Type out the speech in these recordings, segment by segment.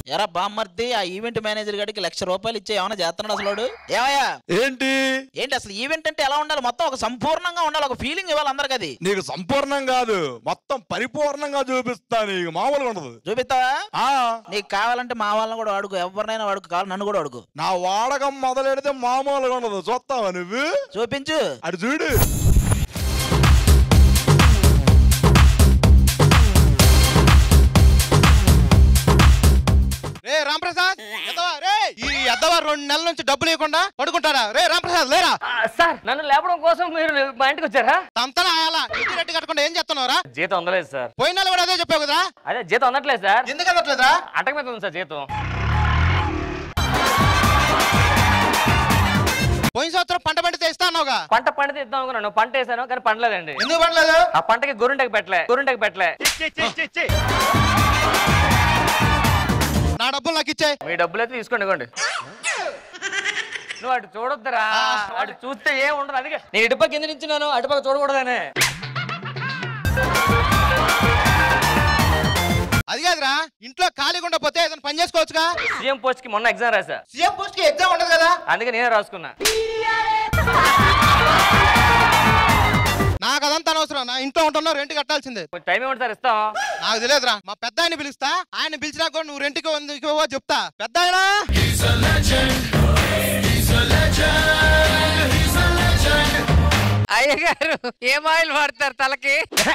ఎరా బామ్మర్ది ఆ ఈవెంట్ మేనేజర్ గారికి లక్ష రూపాయలు ఇచ్చే ఏమైనా చేస్తున్నాడు అసలు వాడు? ఏమయ్యా ఏంటి ఏంటి అసలు ఈవెంట్ అంటే ఎలా ఉండాలి మొత్తం ఒక సంపూర్ణంగా ఉండాలి ఒక ఫీలింగ్ ఇవ్వాలి అందరికి అది నీకు సంపూర్ణం కాదు మొత్తం పరిపూర్ణంగా చూపిస్తా నీకు మామూలుగా ఉండదు చూపిస్తావా ఆ నీకు కావాలంటే మా వాళ్ళని కూడా అడుగు ఎవరినైనా అడుగు కావాలి నన్ను కూడా అడుగు నా వాడకం మొదలెడితే మామూలుగా ఉండదు చూస్తావా నువ్వు చూపించు అటు చూడు రే రాంప్రసాద్ ఎద్దవా, రే ఈ ఎద్దవా రెండు నెలల నుంచి డబ్బులు ఇవ్వకుండా పడుకుంటారా రే రాంప్రసాద్ లేరా ఆ, సార్ నన్ను లేపడం కోసం మీరు మా ఇంటికి వచ్చారా తంతన ఆయాలా ఇంటి రెట్టి కట్టకుండా ఏం చేస్తున్నావురా జీతం అందలేదు సార్ పోయిన నెల కూడా అదే చెప్పావు కదరా అదే జీతం అందట్లేదు సార్ ఎందుకు అందట్లేదురా అటక మీద ఉంది సార్ జీతం పోయిన సంవత్సరం పంట పండితే ఇస్తా అన్నావుగా పంట పండితే ఇద్దాం అనుకున్నాను పంట వేసాను కానీ పండలేదండి ఎందుకు పండలేదు ఆ పంటకి గొర్రెంటకి పెట్టలే గొర్రెంటకి పెట్టలే నా డబ్బులు నాకు ఇచ్చే మీ డబ్బులు అయితే తీసుకోండి ఇవ్వండి నువ్వు అటు చూడొద్దురా అటు చూస్తే ఏం ఉండదు అందుకే నేను ఇటుపక్క కింద నించున్నాను అటుపక్క చూడకూడదనే అది కాదురా ఇంట్లో ఖాళీగా ఉండకపోతే ఏదైనా పని చేసుకోవచ్చుగా సీఎం పోస్ట్ కి మొన్న ఎగ్జామ్ రాసా సీఎం పోస్ట్ కి ఎగ్జామ్ ఉండదు కదా అందుకే నేనే రాసుకున్నా నాకు అదంతా అనవసరం నా ఇంట్లో ఉంటున్నావు రెంట్ కట్టాల్సిందే కొంచెం టైం ఇవ్వండి సార్ ఇస్తాం నాకు తెలియదురా మా పెద్ద ఆయన పిలుస్తా ఆయన పిలిచినా కూడా నువ్వు రెంట్కి ఎందుకు ఇవ్వవో చెప్తా పెద్ద ఆయన అయ్యగారు ఏం ఆయిల్ వాడతారు తలకి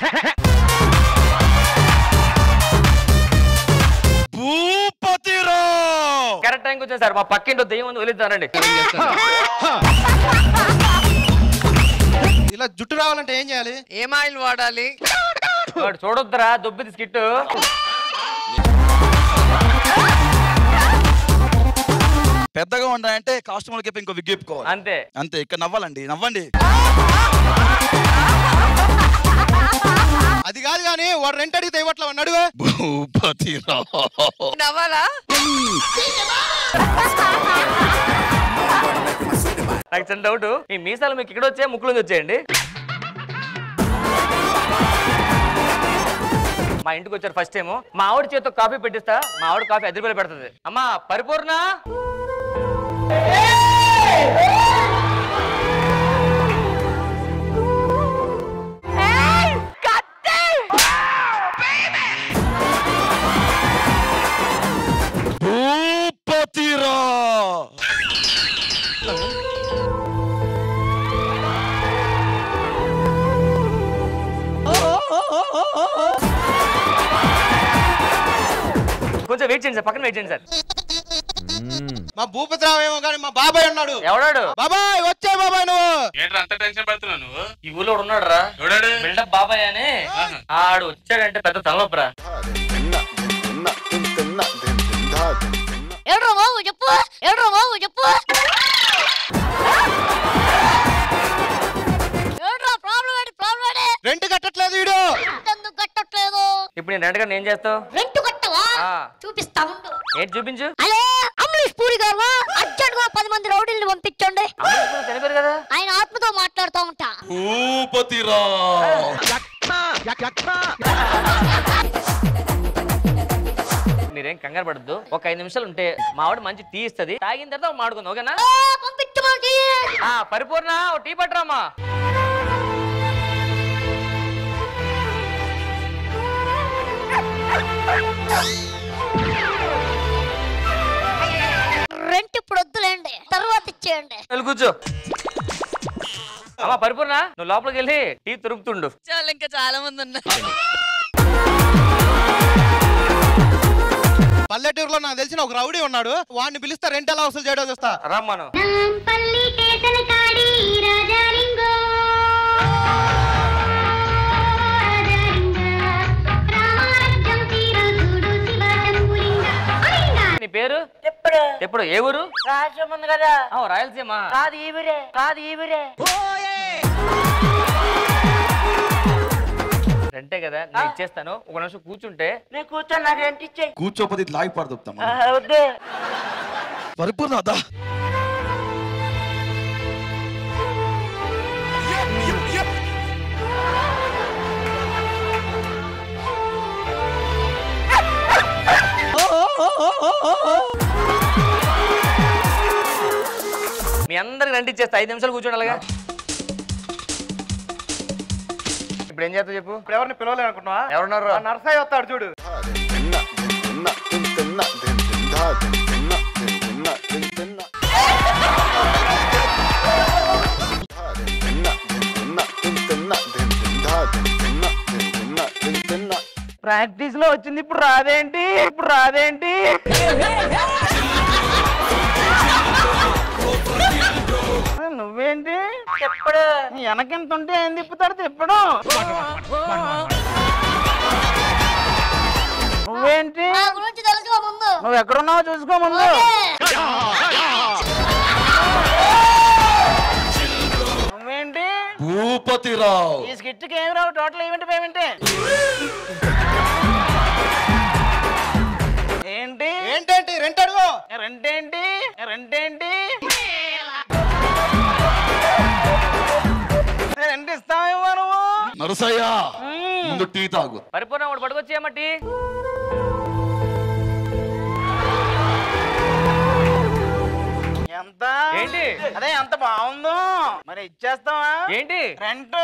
భూపతిరా కరెక్ట్ టైంకి వచ్చాను సార్ మా పక్కింటో దెయ్యం ఉంది వదిలిద్దానండి ఇలా జుట్టు రావాలంటే ఏం చేయాలి ఏం ఆయిల్ వాడాలి వాడు చూడొద్దురా దొబ్బిది స్కిట్ పెద్దగా ఉండాలంటే కాస్ట్యూమ్ కేపు ఇంకో విగ్ చెప్పుకోవాలి అంతే అంతే ఇక్కడ నవ్వాలండి నవ్వండి అది కాదు కానీ వాడు రెంట్ అడిగితే ఇవ్వట్లే వాడిని అడుగు భూపతిరా నవ్వాలా నాకు చిన్న డౌట్ ఈ మీసాలు మీకు ఇక్కడ వచ్చే ముక్కులు వచ్చేయండి మా ఇంటికి వచ్చారు ఫస్ట్ టైం మా ఆవిడ చేతితో కాఫీ పెట్టిస్తా మా ఆవిడ కాఫీ ఐదు రూపాయలు పెడుతుంది అమ్మా పరిపూర్ణ భూపతిరా కొంచెం వెయిట్ చేయండి సార్ పక్కన వెయిట్ చేయండి సార్ మా భూపతిరావు ఏమో కానీ మా బాబాయ్ ఉన్నాడు ఎవడాడు బాబాయ్ వచ్చే బాబాయ్ నువ్వు ఏంట్రా అంత టెన్షన్ పడుతున్నావు నువ్వు ఈ ఊళ్ళో ఒకడు ఉన్నాడు రా ఎవడాడు బిల్డప్ బాబాయ్ అని ఆడు వచ్చాడంటే పెద్ద తలనొప్పరా ఎవడ్రా బాబు చెప్పు ఎవడ్రా బాబు చెప్పు ఎవడ్రా ప్రాబ్లం ఏంటి ప్రాబ్లం ఏంటి రెంట్ కట్టట్లేదు వీడు ఎందుకు కట్టట్లేదు ఇప్పుడు నేను రెండుగా ఏం చేస్తావు రెంట్ కట్టవా ఆ. చూపిస్తా ఉండు ఏంటి చూపించు హలో అమరీష్ పూరి గారు అర్జెంట్ గా పది మంది రౌడీల్ని పంపించండి అమ్మ చనిపోయారు కదా ఆయన ఆత్మతో మాట్లాడుతూ ఉంటా భూపతిరా మీరేం కంగారు పడద్దు ఒక ఐదు నిమిషాలు ఉంటే మా ఆవిడ మంచి టీ ఇస్తుంది తాగిన తర్వాత మాడుకుందాం ఓకేనా ఆ, పంపించు మాకి ఆ పరిపూర్ణ ఓ టీ పట్టరామా రెంట్ ఇప్పుడు వద్దులేండి తర్వాత ఇచ్చేయండి వెళ్ళి కూర్చో అమ్మా పరిపూర్ణ నువ్వు లోపలికి వెళ్ళి టీ తురుకుతుండు చాలా ఇంకా చాలా మంది ఉన్నారు పల్లెటూరులో నాకు తెలిసిన ఒక రౌడీ ఉన్నాడు వాడిని పిలిస్తే రెంట్ ఎలా వసూలు చేయడం చూస్తా రమ్మను పల్లి కేసన కాడి రాజాలింగో నీ పేరు ఎప్పుడు ఏ ఊరు రాజ్యం కదా ఆ, రాయలసీమ కాదు ఈవిరే కాదు ఈవిరే రెంటే కదా నేను ఇచ్చేస్తాను ఒక నిమిషం కూర్చుంటే నేను కూర్చొని నాకు రెంట్ ఇచ్చేయి కూర్చోపోతే ఇది లాగి పడతాం వద్దే పరిపూర్ణ అదా మీ అందరికి రెంట్ ఇచ్చేస్తా ఐదు నిమిషాలు కూర్చోండి అలాగా ఇప్పుడు ఏం చేస్తావు చెప్పు ఇప్పుడు ఎవరిని పిలవలేదు అనుకుంటున్నావా ఎవరున్నారు ఆ నర్సయ్య వస్తాడు చూడు ప్రాక్టీస్ లో వచ్చింది ఇప్పుడు రాదేంటి ఇప్పుడు రాదేంటి నువ్వేంటి ఎప్పుడు వెనకెంత ఉంటే ఏం తిప్పుతాడు తిప్పడం నువ్వేంటి నా గురించి తెలుసుకో ముందు నువ్వు ఎక్కడున్నావో చూసుకో ముందు నువ్వేంటి భూపతిరావు ఈ స్కిట్ కి ఏమి రావు టోటల్ ఈవెంట్ పేమెంట్ ఏంటి ఏంటేంటి రెంట్ అడుగు రెంట్ ఏంటి రెంట్ ఏంటి రెంట్ ఇస్తావేమో నువ్వు నరసయ్య ముందు టీ తాగు పరిపూర్ణ ఒకటి పట్టుకొచ్చేయమట్టి ఎంత ఏంటి? అదే ఎంత బాగుందో మరి ఇచ్చేస్తావా ఏంటి రెంట్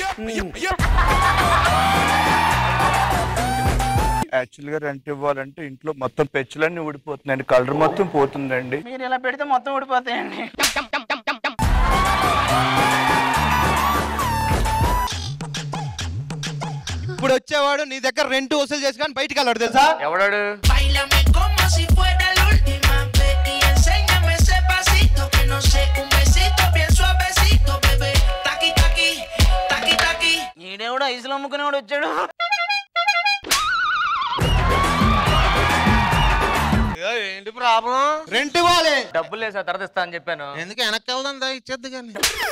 యాక్చువల్ గా రెంట్ ఇవ్వాలంటే ఇంట్లో మొత్తం పెచ్చులన్నీ ఊడిపోతున్నాయండి కలర్ మొత్తం పోతుందండి మీరు ఇలా పెడితే మొత్తం ఊడిపోతాయండి ఇప్పుడు వచ్చేవాడు నీ దగ్గర రెంట్ వసూలు చేసి కానీ బయటికి వెళ్ళాడు తెలుసా ఎవడాడు Báilame como si fuera la última vez y enséñame ese pasito que no sé, un besito bien suavecito, bebé. Taqui, taqui, taqui, taqui. ఈడేవాడు ఐసులు అమ్ముకునేవాడు వచ్చాడు ఏంటి ప్రాబ్లం రెంట్ ఇవ్వాలి డబ్బులు లేదు సార్ తర్వాత ఇస్తా అని చెప్పాను ఎందుకు వెనక్కి వెళ్దాం దా ఇచ్చేద్దు కానీ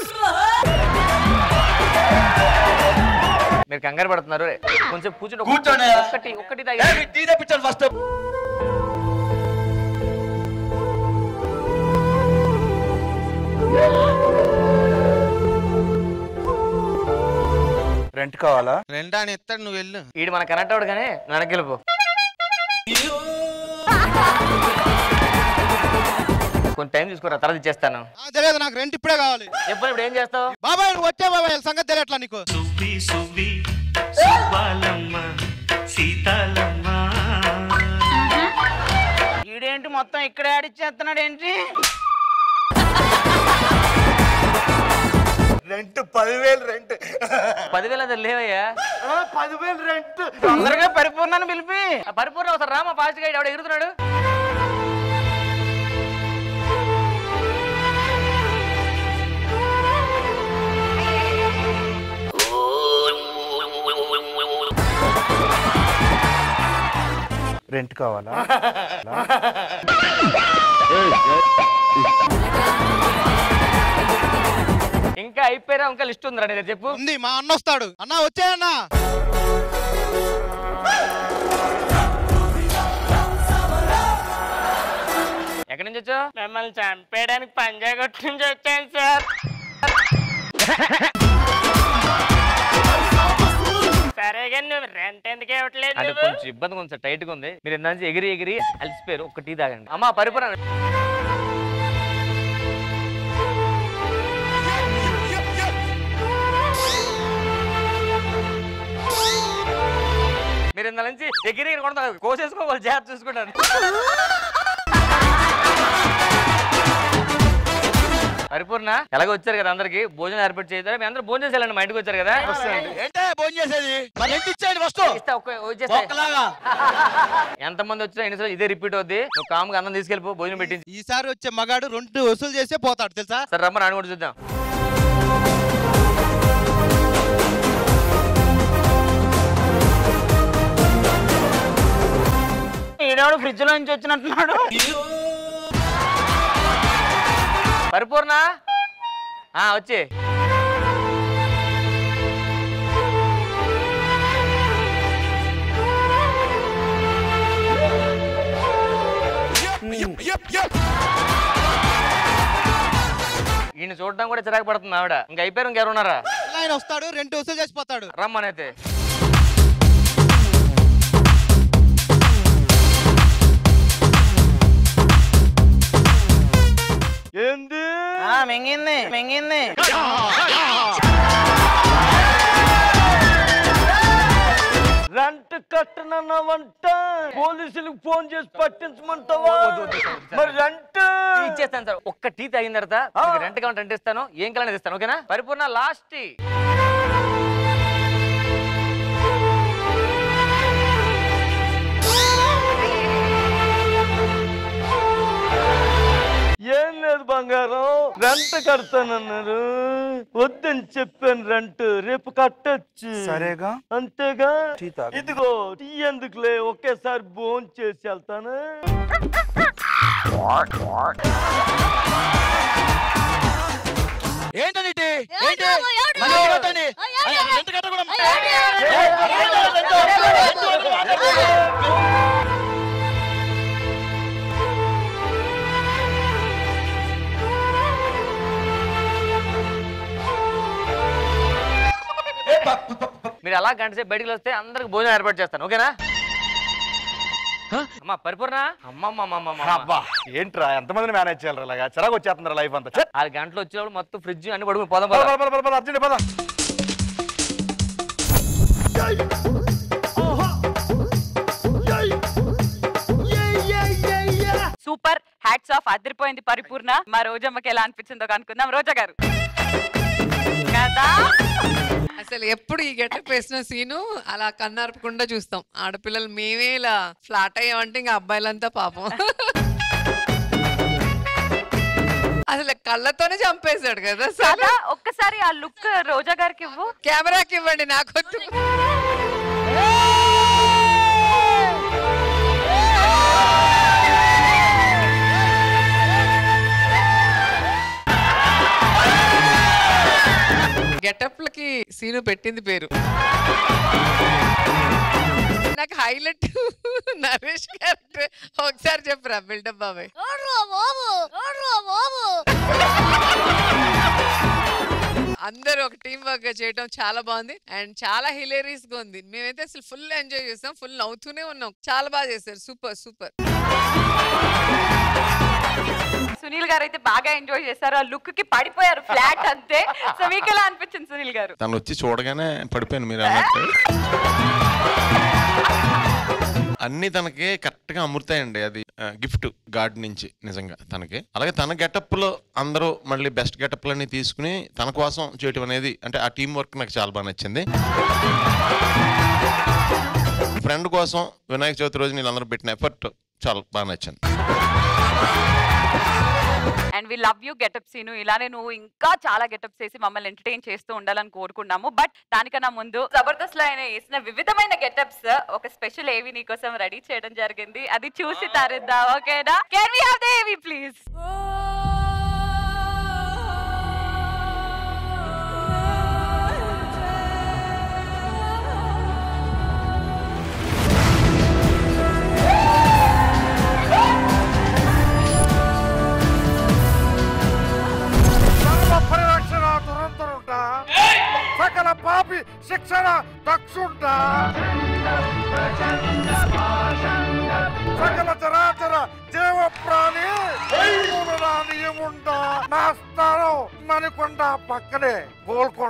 మీరు కంగారు పడుతున్నారు కొంచెం కూర్చోండి ఒక్క- కూర్చోండి. ఒక్కటి ఒక్కటి తాగి టీ తెప్పించాను ఫస్ట్ రెంట్ కావాలా రెంట్ అని ఇస్తాడు నువ్వు వెళ్ళు ఈడు మన కనెక్ట్ అవ్వడు కానీ వెనక్కి వెళ్ళిపో కొంచెం టైం చూసుకోరా తర్వాత ఇచ్చేస్తాను ఆ, తెలియదు నాకు రెంట్ ఇప్పుడే కావాలి ఎప్పుడు ఇప్పుడు ఏం చేస్తావు బాబాయ్ నువ్వు వచ్చే బాబాయ్ వీళ్ళ సంగతి తెలియట్లా నీకు ఈడేంటి మొత్తం ఇక్కడే ఆడిచ్చేస్తున్నాడు ఏంటి రెంట్ పదివేలు రెంట్ పదివేలు అది లేవయ్యా పదివేలు రెంట్ తొందరగా పరిపూర్ణాన్ని పిలిపి ఆ పరిపూర్ణ ఒకసారి రామా ఫాస్ట్ గా ఎవడ ఎగురుతున్నాడు రెంట్ కావాలా ఇంకా అయిపోయారా ఇంకా లిస్ట్ ఉందిరా నీ దగ్గర చెప్పు ఉంది మా అన్న వస్తాడు అన్న వచ్చే అన్న ఎక్కడి నుంచి వచ్చావు మిమ్మల్ని చంపేయడానికి పంజా కొట్టి నుంచి వచ్చాను సార్ సరే కానీ నువ్వు రెంట్ ఎందుకు ఇవ్వట్లేదు అంటే నువ్వు? కొంచెం ఇబ్బంది కొంచెం టైట్ గా ఉంది మీరు ఇందా నుంచి ఎగిరి ఎగిరి అలసిపోయారు ఒక టీ తాగండి అమ్మా పరిపూర్ణ మీరు ఇందా నుంచి ఎగిరి ఎగిరి కొడతా కోసేసుకోవాలి జాగ్రత్త చూసుకుంటాను పరిపూర్ణ ఎలాగో వచ్చారు కదా అందరికి భోజనం ఏర్పాటు చేద్దాం మీ అందరూ భోజనం చేయాలండి మా ఇంటికి వచ్చారు కదా ఏంటే భోజనం చేసేది మరి ఎంత ఇచ్చేయండి ఫస్ట్ ఇస్తా, ఒక్క- వచ్చేస్తా. ఒక్కలాగా ఎంత మంది వచ్చినా ఎన్నిసార్లు ఇదే రిపీట్ అవుద్ది నువ్వు కామ్గా అన్నం తీసుకెళ్ళిపో భోజనం పెట్టించి ఈసారి వచ్చే మగాడు రెండు వసూలు చేసే పోతాడు తెలుసా సరే రమ్మ నాన్న కూడా చూద్దాం ఈడేవాడు ఫ్రిడ్జ్ లో నుంచి వచ్చినట్టున్నాడు పరిపూర్ణ ఆ వచ్చి ఈయన చూడడం కూడా చిరాకు పడుతుంది ఆవిడ ఇంకా అయిపోయారు ఇంకెవరు ఉన్నారా ఆయన వస్తాడు రెంట్ వసూలు చేసిపోతాడు రమ్మనైతే ఏంది ఆ మింగింది మింగింది రెంట్ కట్టనన్నావంట పోలీసులకు ఫోన్ చేసి పట్టించమంటావా మరి రెంట్ ఇచ్చేస్తాను సార్ ఒక్క టీ తాగిన తర్వాత మీకు రెంట్ కావాలి రెంట్ ఇస్తాను ఏం కావాలని ఇస్తాను ఓకేనా పరిపూర్ణ లాస్ట్ టీ ఏం లేదు బంగారం రెంట్ కడతానన్నారు వద్దని చెప్పాను రెంట్ రేపు కట్టొచ్చు సరేగా అంతేగా టీ తాగు. ఇదిగో టీ ఎందుకులే ఒకేసారి భోన్ చేసి వెళ్తాను ఏంటని టీ? ఏంటి ఏడు, ఏడు. మళ్ళీ ఎందుకు కట్టండి? ఏడు. అయ్య, రెంట్ కట్టకూడదు. మీరు అలా గంట సేపు బయటికి వస్తే అందరికి భోజనం ఏర్పాటు చేస్తాను ఓకేనా అమ్మా పరిపూర్ణ అమ్మమ్మ అబ్బా ఏంట్రా ఎంతమందిని మేనేజ్ చేయాలి ఇలాగా చిరాకు వచ్చేస్తుందిరా లైఫ్ అంతా ఛే! ఆరు గంటలు వచ్చేవాడు మొత్తం ఫ్రిడ్జ్ అన్ని పడుకుని పోదాం పద, పోదాం పద, పద, పద, పద, అర్జెంట్ పద సూపర్ హ్యాట్స్ ఆఫ్ అదిరిపోయింది పరిపూర్ణ మా రోజమ్మకి ఎలా అనిపించిందో కనుక్కుందాం రోజా గారు కదా అసలు ఎప్పుడు ఈ గెటప్ వేసిన సీను అలా కన్నార్పకుండా చూస్తాం ఆడపిల్లలు మేమే ఇలా ఫ్లాట్ అయ్యామంటే ఇంకా అబ్బాయిలంతా పాపం అసలు కళ్ళతోనే చంపేశాడు కదా అసలు కదా ఒక్కసారి ఆ లుక్ రోజా గారికి ఇవ్వు కెమెరాకి ఇవ్వండి నాకొద్దు గెటప్లకి సీను పెట్టింది పేరు నాకు హైలైట్ నరేష్ క్యారెక్టర్ ఒకసారి చెప్పురా బిల్డప్ బాబాయ్ చూడురా బాబు చూడురా బాబు అందరూ ఒక టీం వర్క్ గా చేయడం చాలా బాగుంది అండ్ చాలా హిలేరియస్ గా ఉంది మేమైతే అసలు ఫుల్ ఎంజాయ్ చేసాం ఫుల్ నవ్వుతూనే ఉన్నాం చాలా బాగా చేశారు సూపర్ సూపర్ సునీల్ గారు అయితే బాగా ఎంజాయ్ చేశారు ఆ లుక్ కి పడిపోయారు ఫ్లాట్ అంతే సో మీకు ఎలా అనిపించింది సునీల్ గారు తను వచ్చి చూడగానే పడిపోయాను మీరు అన్నట్టు అన్ని తనకి కరెక్ట్ గా అమృతాయండి అది గిఫ్ట్ గాడ్ నుంచి నిజంగా తనకి అలాగే తన గెటప్ లో అందరూ మళ్ళీ బెస్ట్ గెటప్ లన్నీ తీసుకుని తన కోసం చేయటం అనేది అంటే ఆ టీం వర్క్ నాకు చాలా బాగా నచ్చింది ఫ్రెండ్ కోసం వినాయక చవితి రోజు వీళ్ళందరూ పెట్టిన ఎఫర్ట్ చాలా బాగా నచ్చింది and we love you getup scene ఇలానే నువ్వు ఇంకా చాలా గెటప్స్ వేసి మమ్మల్ని ఎంటర్టైన్ చేస్తూ ఉండాలని కోరుకున్నాము బట్ దానికన్నా ముందు జబర్దస్త్ లో ఆయన వేసిన వివిధమైన గెటప్స్ ఒక స్పెషల్ ఏవి నీకోసం రెడీ చేయడం జరిగింది అది చూసి తరిద్దా ఓకేనా can we have the AV please పరిరక్షణ దురంతరుంట సకల పాపి శిక్షణ దక్షుంట సకల చరాచర జీవ ప్రాణి నియముంట నా స్థానం మణికొండ పక్కనే గోల్కొండ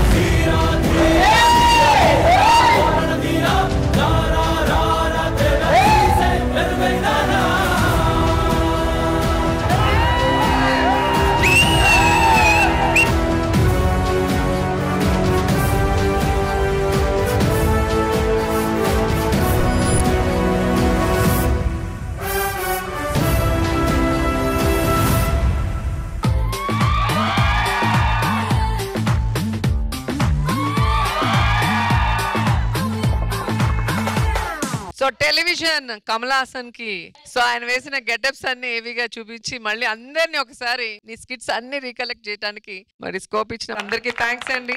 సో టెలివిజన్ కమల్ హాసన్ కి సో ఆయన వేసిన గెటప్స్ అన్ని ఏవిగా చూపించి మళ్ళీ అందరినీ ఒకసారి నీ స్కిట్స్ అన్ని రీకలెక్ట్ చేయడానికి మరి స్కోప్ ఇచ్చిన అందరికీ థ్యాంక్స్ అండి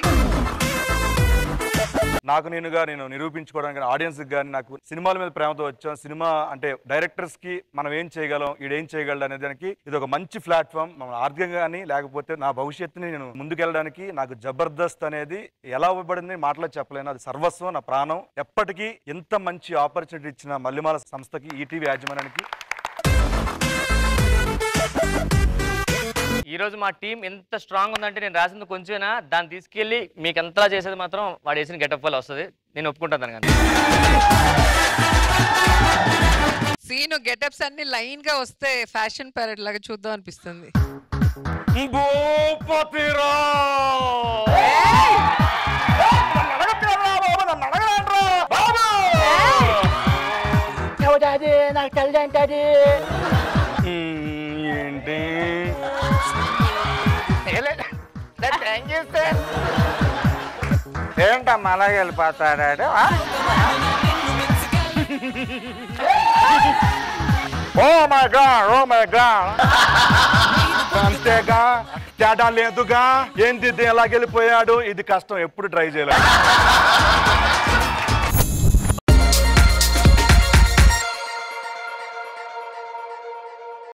నాకు నేనుగా నేను నిరూపించుకోవడానికి ఆడియన్స్ కానీ నాకు సినిమాల మీద ప్రేమతో వచ్చాం సినిమా అంటే డైరెక్టర్స్ కి మనం ఏం చేయగలం ఈడేం చేయగలడు అనే దానికి ఇది ఒక మంచి ప్లాట్ఫామ్ మనం ఆర్థికంగా కానీ లేకపోతే నా భవిష్యత్తుని నేను ముందుకెళ్ళడానికి నాకు జబర్దస్త్ అనేది ఎలా ఇవ్వబడింది మాటలో చెప్పలేను అది సర్వస్వం నా ప్రాణం ఎప్పటికీ ఎంత మంచి ఆపర్చునిటీ ఇచ్చిన మల్లిమాల సంస్థకి ఈటీవీ యాజమాన్యానికి ఈ రోజు మా టీం ఎంత స్ట్రాంగ్ ఉందంటే నేను రాసింది కొంచెమైనా దాన్ని తీసుకెళ్ళి మీకు ఎంతలా చేసేది మాత్రం వాడు వేసిన గెటప్ వల్ల వస్తుంది నేను ఒప్పుకుంటాను కానీ సీను గెటప్స్ అన్ని లైన్ గా వస్తే ఫ్యాషన్ ప్యారెడ్ లాగా చూద్దాం అనిపిస్తుంది భూపతిరా డాడీ నాకు తెలియదు డాడీ ఏంటి థ్యాంక్ యూ సార్ ఏంటమ్మా అలాగే వెళ్ళిపోతాడాడు ఆ? Oh my god oh my god అంతేగా తేడా లేదుగా ఏంది ఇది ఎలాగెళ్ళిపోయాడు ఇది కష్టం ఎప్పుడు ట్రై చేయలేదు